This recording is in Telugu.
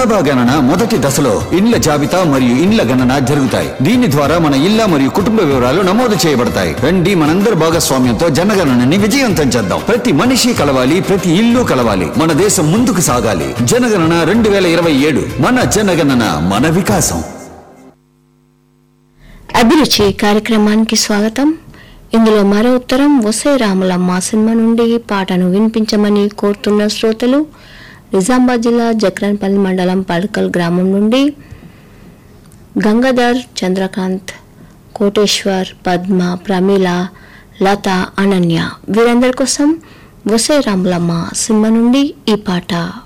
జనాభా గణన మొదటి దశలో ఇండ్ల జాబితా మరియు ఇండ్ల గణన జరుగుతాయి దీని ద్వారా మన ఇళ్ల మరియు కుటుంబ వివరాలు నమోదు చేయబడతాయి రండి మనందరి భాగస్వామ్యంతో జనగణనని విజయవంతం చేద్దాం ప్రతి మనిషి కలవాలి ప్రతి ఇల్లు కలవాలి మన దేశం ముందుకు సాగాలి జనగణన రెండు వేల ఇరవై ఏడు మన జనగణన మన వికాసం అభిరుచి కార్యక్రమానికి స్వాగతం ఇందులో మరో ఉత్తరం వసే రాములమ్మ సినిమా నుండి పాటను వినిపించమని కోరుతున్న శ్రోతలు నిజామాబాద్ జిల్లా జక్రన్పల్లి మండలం పడకల్ గ్రామం నుండి గంగాధర్ చంద్రకాంత్ కోటేశ్వర్ పద్మ ప్రమీల లత అనన్య వీరందరి కోసం వసే రాములమ్మ సినిమా నుండి ఈ పాట